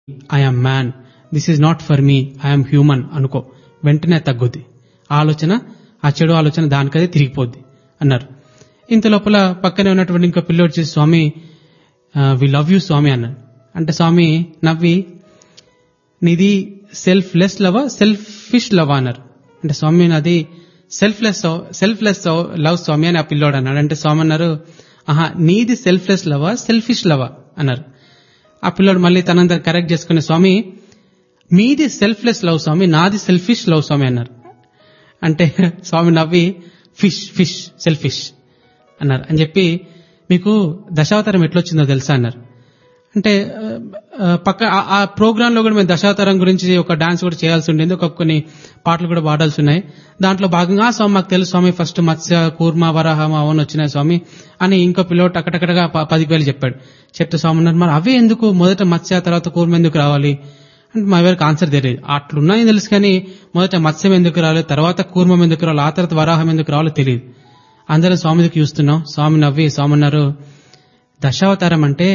I'm man this is not for me I'm human అనుకో వెంటనే తగ్గుద్ది ఆ ఆలోచన ఆ చెడు ఆలోచన దానికదే తిరిగిపోద్ది అన్నారు ఇంత లోపల పక్కనే ఉన్నటువంటి ఇంకో పిల్లోడు చేసి స్వామి వి లవ్ యూ స్వామి అన్నాడు అంటే స్వామి నవ్వి నీది సెల్ఫ్ లెస్ లవా సెల్ఫిష్ లవ్ అన్నారు అంటే స్వామి నాది selfless selfless love Swami అని ఆ పిల్లోడు అన్నాడు అంటే స్వామి అన్నారు ఆహా నీది సెల్ఫ్ లెస్ లవా సెల్ఫిష్ లవా అన్నారు ఆ పిల్లోడు మళ్ళీ తనంత కరెక్ట్ చేసుకునే స్వామి మీది సెల్ఫ్ లెస్ లవ్ స్వామి నాది సెల్ఫిష్ లవ్ స్వామి అన్నారు అంటే స్వామి నవ్వి ఫిష్ ఫిష్ సెల్ఫిష్ అన్నారు అని చెప్పి మీకు దశావతారం ఎట్లొచ్చిందో తెలుసా అన్నారు అంటే ఆ, పక్క ఆ- ఆ ప్రోగ్రామ్ లో కూడా మేము దశావతారం గురించి ఒక డాన్స్ కూడా చేయాల్సి ఉండేది ఒక కొన్ని పాటలు కూడా పాడాల్సి ఉన్నాయి దాంట్లో భాగంగా "ఆ, స్వామి మాకు తెలుసు స్వామి ఫస్ట్ మత్స్య కూర్మ వరాహం అవన్నీ వచ్చినాయి స్వామి అని ఇంకో పిల్లోడు టకటకటగా ప- పదికి వేలు చెప్పాడు చెప్తే స్వామి అన్నారు మరి అవే ఎందుకు మొదట మత్స్య తర్వాత కూర్మ ఎందుకు రావాలి అంటే మా ఎవరికి ఆన్సర్ తెలియదు అట్లున్నాయని తెలుసు కానీ మొదట మత్స్యం ఎందుకు రావాలి తర్వాత కూర్మం ఎందుకు రావాలి ఆ తర్వాత వరాహం ఎందుకు రావాలో తెలియదు అందరం స్వామి దగ్గరికి చూస్తున్నాం స్వామి నవ్వి స్వామి అన్నారు దశావతారం అంటే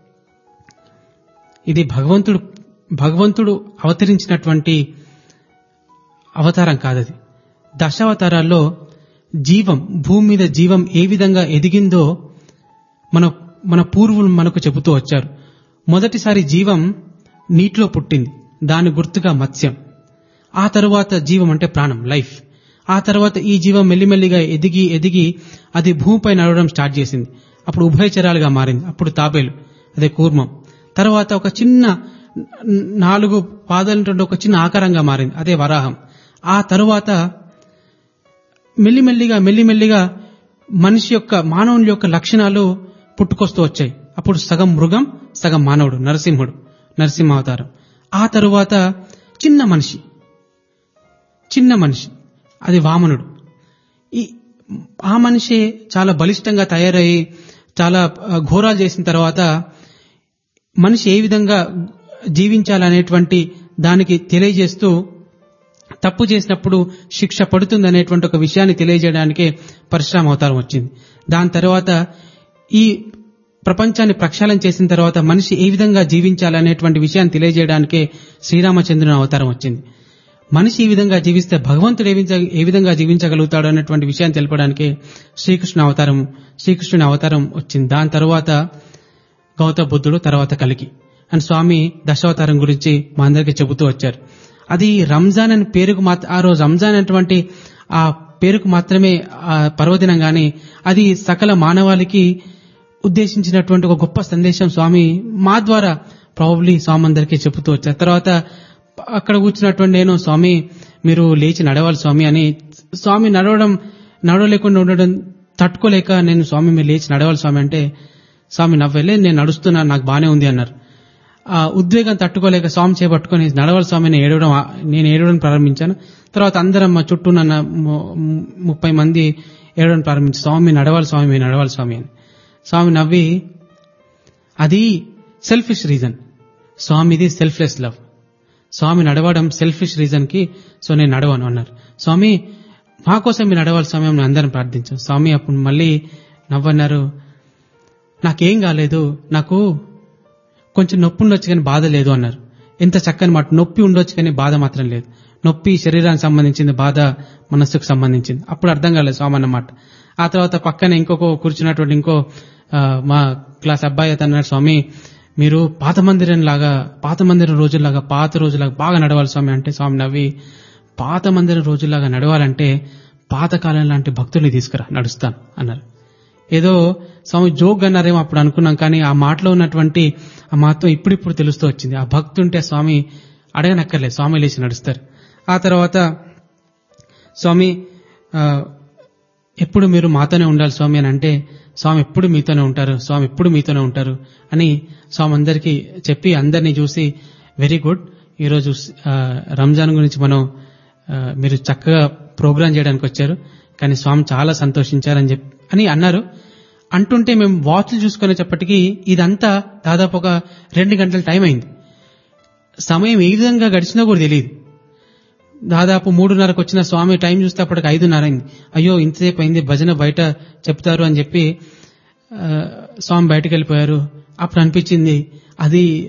ఇది భగవంతుడు భగవంతుడు అవతరించినటువంటి అవతారం కాదది దశావతారాల్లో జీవం భూమి మీద జీవం ఏ విధంగా ఎదిగిందో మన మన పూర్వులు మనకు చెబుతూ వచ్చారు మొదటిసారి జీవం నీటిలో పుట్టింది దాని గుర్తుగా మత్స్యం ఆ తరువాత జీవం అంటే ప్రాణం లైఫ్ ఆ తర్వాత ఈ జీవం మెల్లిమెల్లిగా ఎదిగి ఎదిగి అది భూమిపై నడవడం స్టార్ట్ చేసింది అప్పుడు ఉభయచరాలుగా మారింది అప్పుడు తాబేలు అదే కూర్మం తర్వాత ఒక చిన్న న- నాలుగు పాదాలుంటుండే ఒక చిన్న ఆకారంగా మారింది అదే వరాహం ఆ తరువాత మెల్లిమెల్లిగా మెల్లిమెల్లిగా మనిషి యొక్క మానవుని యొక్క లక్షణాలు పుట్టుకొస్తూ వచ్చాయి అప్పుడు సగం మృగం సగం మానవుడు నరసింహుడు నరసింహావతారం ఆ తరువాత చిన్న మనిషి చిన్న మనిషి అది వామనుడు ఈ ఆ మనిషి చాలా బలిష్టంగా తయారయ్యి చాలా ఆ, ఘోరాలు చేసిన తర్వాత మనిషి ఏ విధంగా జీవించాలనేటువంటి దానికి తెలియజేస్తూ తప్పు చేసినప్పుడు శిక్ష పడుతుంది అనేటువంటి ఒక విషయాన్ని తెలియజేయడానికే పరశురామ అవతారం వచ్చింది దాని తర్వాత ఈ ప్రపంచాన్ని ప్రక్షాళన చేసిన తర్వాత మనిషి ఏ విధంగా జీవించాలనేటువంటి విషయాన్ని తెలియజేయడానికే శ్రీరామచంద్రుని అవతారం వచ్చింది మనిషి ఈ విధంగా జీవిస్తే భగవంతుడు ఏ విధంగా- ఏ విధంగా జీవించగలుగుతాడు అనేటువంటి విషయాన్ని తెలపడానికే శ్రీకృష్ణ అవతారం శ్రీకృష్ణుని అవతారం వచ్చింది దాని తర్వాత గౌతమ బుద్ధుడు తర్వాత కలికి అని స్వామి దశావతారం గురించి మా అందరికీ చెబుతూ వచ్చారు అది రంజాన్ అనే పేరుకు మాత్ర ఆ రోజు రంజాన్ అనేటువంటి ఆ పేరుకు మాత్రమే ఆ పర్వదినం గాని అది సకల మానవాళికి ఉద్దేశించినటువంటి ఒక గొప్ప సందేశం స్వామి మా ద్వారా ప్రాబబ్లీ స్వామి అందరికీ చెబుతూ వచ్చారు తర్వాత అక్కడ కూర్చున్నటువంటి నేను స్వామి మీరు లేచి నడవాలి స్వామి అని స్వామి నడవడం నడవలేకుండా ఉండడం తట్టుకోలేక నేను స్వామి మీరు లేచి నడవాలి స్వామి అంటే స్వామి నవ్వలే నేను నడుస్తున్నా నాకు బానే ఉంది అన్నారు ఆ ఉద్వేగం తట్టుకోలేక స్వామి చేపట్టుకొని నడవాలి స్వామి నేను ఏడవడం ఆ- నేను ఏడవడం ప్రారంభించాను తర్వాత అందరం మా చుట్టూ నన్న ము- ము- ముప్పై మంది ఏడవడం ప్రారంభించారు స్వామి నడవాలి స్వామి మీరు నడవాలి స్వామి అని స్వామి నవ్వి అది సెల్ఫిష్ రీజన్ స్వామిది సెల్ఫ్లెస్ లవ్ స్వామి నడవడం సెల్ఫిష్ రీజన్ కి సో నేను నడవను అన్నారు స్వామి మా కోసం మీరు నడవాలి స్వామి అని అందరం ప్రార్థించాం స్వామి అప్పుడు మళ్ళీ నవ్వన్నారు నాకేం కాలేదు నాకు కొంచెం నొప్పి ఉండొచ్చు కానీ బాధ లేదు అన్నారు ఎంత చక్కని మాట నొప్పి ఉండొచ్చు కానీ బాధ మాత్రం లేదు నొప్పి శరీరానికి సంబంధించింది బాధ మనస్సుకు సంబంధించింది అప్పుడు అర్థం కాలేదు స్వామి అన్నమాట ఆ తర్వాత పక్కన ఇంకొక కూర్చున్నటువంటి ఇంకో ఆ, మా క్లాస్ అబ్బాయి అతను అన్నాడు స్వామి మీరు పాత మందిరం లాగా పాత మందిరం రోజుల్లాగా పాత రోజులాగా బాగా నడవాలి స్వామి అంటే స్వామి నవ్వి పాత మందిరం రోజుల్లాగా నడవాలంటే పాతకాలం లాంటి భక్తుల్ని తీసుకురా నడుస్తాను అన్నారు ఏదో స్వామి జోక్ అన్నారేమో అప్పుడు అనుకున్నాం కానీ ఆ మాటలో ఉన్నటువంటి ఆ మహత్వం ఇప్పుడిప్పుడు తెలుస్తూ వచ్చింది ఆ భక్తుంటే స్వామి అడగనక్కర్లేదు స్వామి లేచి నడుస్తారు ఆ తర్వాత స్వామి ఆ, ఎప్పుడు మీరు మాతోనే ఉండాలి స్వామి అని అంటే స్వామి ఎప్పుడు మీతోనే ఉంటారు స్వామి ఎప్పుడు మీతోనే ఉంటారు అని స్వామి అందరికీ చెప్పి అందరినీ చూసి వెరీ గుడ్ ఈరోజు ఆ, రంజాన్ గురించి మనం ఆ, మీరు చక్కగా ప్రోగ్రాం చేయడానికి వచ్చారు కానీ స్వామి చాలా సంతోషించారని చెప్పి అని అన్నారు అంటుంటే మేము వాచ్లు చూసుకునేటప్పటికీ ఇదంతా దాదాపు ఒక రెండు గంటల టైం అయింది సమయం ఏ విధంగా గడిచినా కూడా తెలియదు దాదాపు మూడున్నరకు వచ్చిన స్వామి టైం చూస్తే అప్పటికి ఐదున్నర అయింది అయ్యో ఇంతసేపు అయింది భజన బయట చెప్తారు అని చెప్పి ఆ, స్వామి బయటకు వెళ్ళిపోయారు అప్పుడు అనిపించింది అది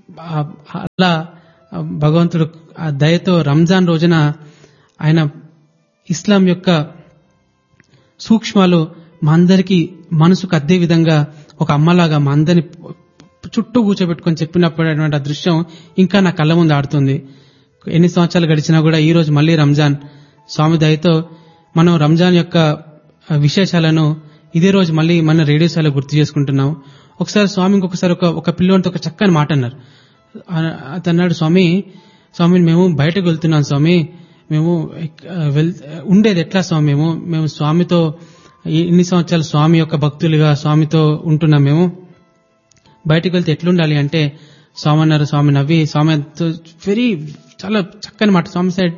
ఆ- అలా భగవంతుడు ఆ దయతో రంజాన్ రోజున ఆయన ఇస్లాం యొక్క సూక్ష్మాలు మా అందరికీ మనసుకు అద్దే విధంగా ఒక అమ్మలాగా మా అందరిని చుట్టూ కూర్చోబెట్టుకొని చెప్పినప్పుడు ఆ దృశ్యం ఇంకా నా కళ్ళ ముందు ఆడుతుంది ఎన్ని సంవత్సరాలు గడిచినా కూడా ఈ రోజు మళ్ళీ రంజాన్ స్వామి దయతో మనం రంజాన్ యొక్క ఆ, విశేషాలను ఇదే రోజు మళ్ళీ మన రేడియోసాలో గుర్తు చేసుకుంటున్నాం ఒకసారి స్వామి ఇంకొకసారి ఒక ఒక పిల్లోనితో ఒక చక్కని మాట అన్నారు ఆ- అతను అన్నాడు స్వామి స్వామి మేము బయటకు వెళ్తున్నాం స్వామి మేము ఎక్- వెల్ ఉండేది ఎట్లా స్వామి మేము మేము స్వామితో ఈ- ఇన్ని సంవత్సరాలు స్వామి యొక్క భక్తులుగా స్వామితో ఉంటున్నాం మేము బయటకు వెళ్తే ఎట్లుండాలి అంటే స్వామి అన్నారు స్వామి నవ్వి స్వామి వెరీ చాలా చక్కని మాట స్వామి సైడ్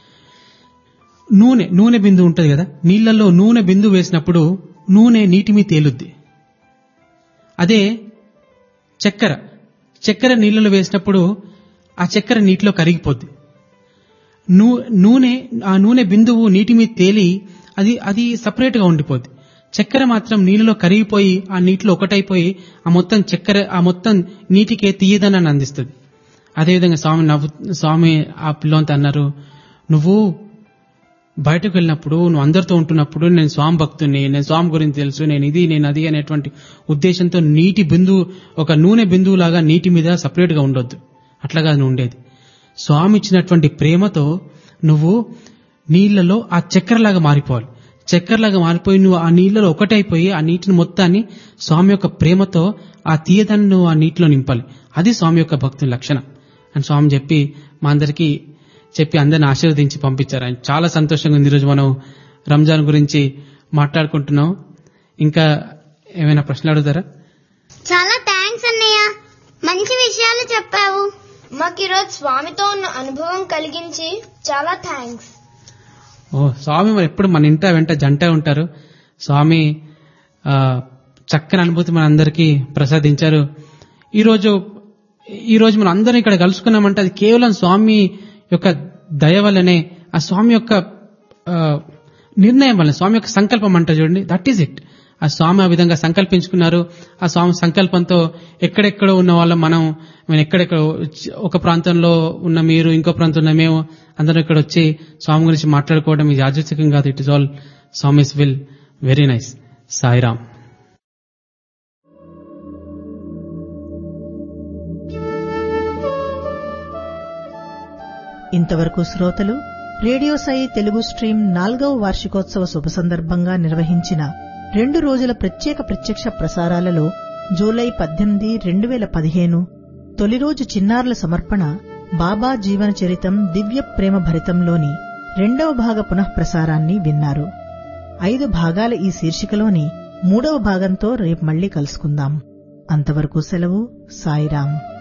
నూనె నూనె బిందు ఉంటది కదా నీళ్లలో నూనె బిందు వేసినప్పుడు నూనె నీటి మీద తేలుద్ది అదే చక్కెర చక్కెర నీళ్ళలో వేసినప్పుడు ఆ చక్కెర నీటిలో కరిగిపోద్ది నూ- నూనె ఆ నూనె బిందువు నీటి మీద తేలి అది అది సపరేట్ గా ఉండిపోద్ది చక్కెర మాత్రం నీళ్ళలో కరిగిపోయి ఆ నీటిలో ఒకటైపోయి ఆ మొత్తం చక్కెర ఆ మొత్తం నీటికే తీయదనాన్ని అందిస్తుంది అదేవిధంగా స్వామి నవ్వు స్వామి ఆ పిల్లంతా అన్నారు నువ్వు బయటకు వెళ్ళినప్పుడు నువ్వు అందరితో ఉంటున్నప్పుడు నేను స్వామి భక్తుని నేను స్వామి గురించి తెలుసు నేను ఇది నేను అది అనేటువంటి ఉద్దేశంతో నీటి బిందువు ఒక నూనె బిందువు లాగా నీటి మీద సపరేట్ గా ఉండొద్దు అట్లాగా నువ్వు ఉండేది స్వామి ఇచ్చినటువంటి ప్రేమతో నువ్వు నీళ్లలో ఆ చక్కెరలాగా మారిపోవాలి చక్కెరలాగా మారిపోయి నువ్వు ఆ నీళ్లలో ఒకటైపోయి ఆ నీటిని మొత్తాన్ని స్వామి యొక్క ప్రేమతో ఆ తీయదాన్ని నువ్వు ఆ నీటిలో నింపాలి అది స్వామి యొక్క భక్తుని లక్షణం అని స్వామి చెప్పి మా అందరికీ చెప్పి అందరిని ఆశీర్వదించి పంపించారు ఆయన చాలా సంతోషంగా ఉంది ఈరోజు మనం రంజాన్ గురించి మాట్లాడుకుంటున్నాం ఇంకా ఏమైనా ప్రశ్నలు అడుగుతారా చాలా థ్యాంక్స్ అన్నయ్య మంచి విషయాలు చెప్పావు మాకు ఈరోజు స్వామితో ఉన్న అనుభవం కలిగించి చాలా థ్యాంక్స్ ఓ స్వామి మరి ఎప్పుడు మన ఇంట వెంట జంట ఉంటారు స్వామి ఆ, చక్కని అనుభూతి మన అందరికీ ప్రసాదించారు ఈరోజు ఈరోజు మనం అందరం ఇక్కడ కలుసుకున్నామంటే అది కేవలం స్వామి యొక్క దయ వల్లనే ఆ స్వామి యొక్క ఆ, నిర్ణయం వల్ల స్వామి యొక్క సంకల్పం అంట చూడండి దట్ ఈజ్ ఇట్ ఆ స్వామి ఆ విధంగా సంకల్పించుకున్నారు ఆ స్వామి సంకల్పంతో ఎక్కడెక్కడో ఉన్న వాళ్ళం మనం మనం ఎక్కడెక్కడ ఒక ప్రాంతంలో ఉన్న మీరు ఇంకో ప్రాంతంలో ఉన్న మేము అందరం ఇక్కడ వచ్చి స్వామి గురించి మాట్లాడుకోవడం ఇది యాదృచ్ఛికం కాదు it is all Swami's will very nice Sairam ఇంతవరకు శ్రోతలు రేడియో సాయి తెలుగు స్ట్రీమ్ నాల్గవ వార్షికోత్సవ శుభ సందర్భంగా నిర్వహించిన రెండు రోజుల ప్రత్యేక ప్రత్యక్ష ప్రసారాలలో జూలై పద్దెనిమిది రెండు వేల పదిహేను తొలి రోజు చిన్నారుల సమర్పణ బాబా జీవన చరితం దివ్య ప్రేమ భరితంలోని రెండవ భాగ పునఃప్రసారాన్ని విన్నారు ఐదు భాగాల ఈ శీర్షికలోని మూడవ భాగంతో రేపు మళ్లీ కలుసుకుందాం అంతవరకు సెలవు సాయిరాం